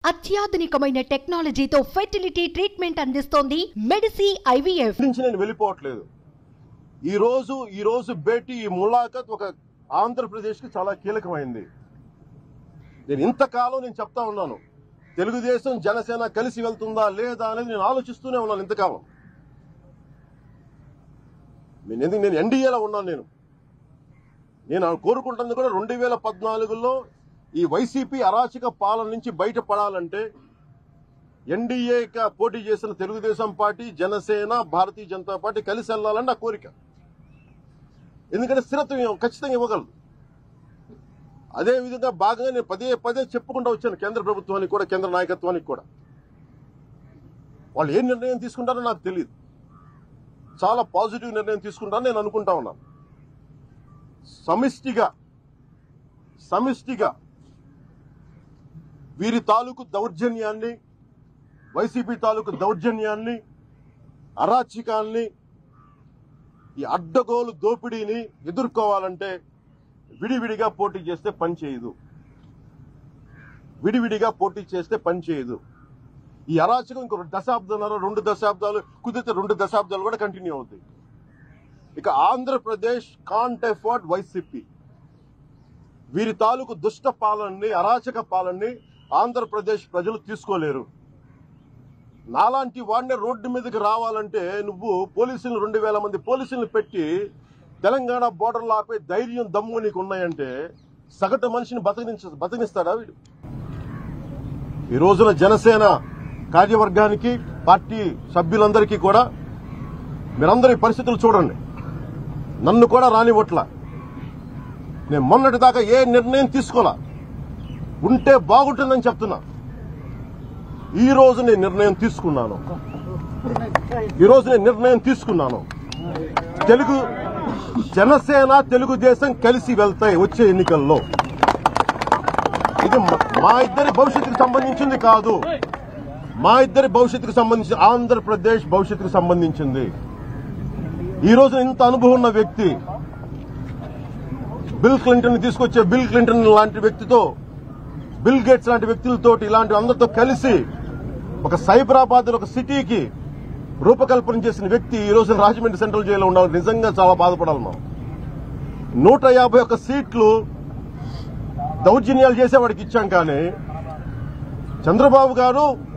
అత్యాధునికమైన టెక్నాలజీతో fertility treatment అందిస్తోంది మెడిసి ఐవీఎఫ్ నుంచి నేను వెళ్ళిపోవట్లేదు ఈ రోజు ఈ రోజు భేటీ ఈ ములాఖత్ ఒక ఆంధ్రప్రదేశ్ కి చాలా కీలకమైంది నేను ఇంతకాలం నేను చెప్తా ఉన్నాను తెలుగుదేశం జనసేన కలిసి వెళ్తుందా లేదా అనేది నేను ఆలోచిస్తూనే ఉన్నాను ఇంతకాలం నేను ఎందుకు నేను ఎన్డీఏలో ఉన్నాను నేను నేను కోరుకుంటుంది కూడా రెండు వేల పద్నాలుగులో ఈ వైసీపీ అరాచక పాలన నుంచి బయటపడాలంటే ఎన్డీఏగా పోటీ చేసిన తెలుగుదేశం పార్టీ జనసేన భారతీయ జనతా పార్టీ కలిసి వెళ్ళాలని నా కోరిక ఎందుకంటే స్థిరత్వం ఇవ్వ- ఖచ్చితంగా ఇవ్వగలదు అదే విధంగా భాగంగా నేను పదే పదే చెప్పుకుంటూ వచ్చాను కేంద్ర ప్రభుత్వానికి కూడా కేంద్ర నాయకత్వానికి కూడా వాళ్ళు ఏ నిర్ణయం తీసుకుంటారో నాకు తెలియదు చాలా పాజిటివ్ నిర్ణయం తీసుకుంటారని నేను అనుకుంటా ఉన్నాను సమిష్టిగా సమిష్టిగా వీరి తాలూకు దౌర్జన్యాన్ని వైసీపీ తాలూకు దౌర్జన్యాన్ని అరాచకాల్ని ఈ అడ్డగోలు దోపిడీని ఎదుర్కోవాలంటే విడివిడిగా పోటీ చేస్తే పని చేయదు విడివిడిగా పోటీ చేస్తే పని చేయదు ఈ అరాచకం ఇంకో దశాబ్దాలు రెండు దశాబ్దాలు కుదిరితే రెండు దశాబ్దాలు కూడా కంటిన్యూ అవుతాయి ఇక ఆంధ్రప్రదేశ్ కాంట్ ఎఫర్డ్ వైసీపీ వీరి తాలూకు దుష్ట పాలనని అరాచక పాలనని ఆంధ్రప్రదేశ్ ప్రజలు తీసుకోలేరు నాలాంటి వాడిని రోడ్డు మీదకి రావాలంటే నువ్వు పోలీసులు రెండు వేల మంది పోలీసులను పెట్టి తెలంగాణ బోర్డర్లో ఆపే ధైర్యం దమ్ము నీకు ఉన్నాయంటే సగటు మనిషిని బతకనించ బతకనిస్తాడా వీడు ఈ రోజున జనసేన కార్యవర్గానికి పార్టీ సభ్యులందరికీ కూడా మీరందరి పరిస్థితులు చూడండి నన్ను కూడా రానివ్వట్ల నేను మొన్నటి దాకా ఏ నిర్ణయం తీసుకోలా ఉంటే బాగుంటుందని చెప్తున్నా ఈ రోజు నేను నిర్ణయం తీసుకున్నాను ఈ రోజు నేను నిర్ణయం తీసుకున్నాను తెలుగు జనసేన తెలుగుదేశం కలిసి వెళ్తాయి వచ్చే ఎన్నికల్లో ఇది మ- మా ఇద్దరి భవిష్యత్తుకు సంబంధించింది కాదు మా ఇద్దరి భవిష్యత్తుకు సంబంధించి ఆంధ్రప్రదేశ్ భవిష్యత్తుకు సంబంధించింది ఈ రోజు ఇంత అనుభవం ఉన్న వ్యక్తి బిల్ క్లింటన్ తీసుకొచ్చే బిల్ క్లింటన్ లాంటి వ్యక్తితో బిల్ గేట్స్ లాంటి వ్యక్తులతో ఇలాంటి అందరితో కలిసి ఒక సైబరాబాద్ ఒక సిటీకి రూపకల్పన చేసిన వ్యక్తి ఈ రోజు రాజమండ్రి సెంట్రల్ జైల్లో ఉండాలి నిజంగా చాలా బాధపడాలి మనం నూట యాభై ఒక్క సీట్లు దౌర్జన్యాలు చేసేవాడికి ఇచ్చాం కానీ చంద్రబాబు గారు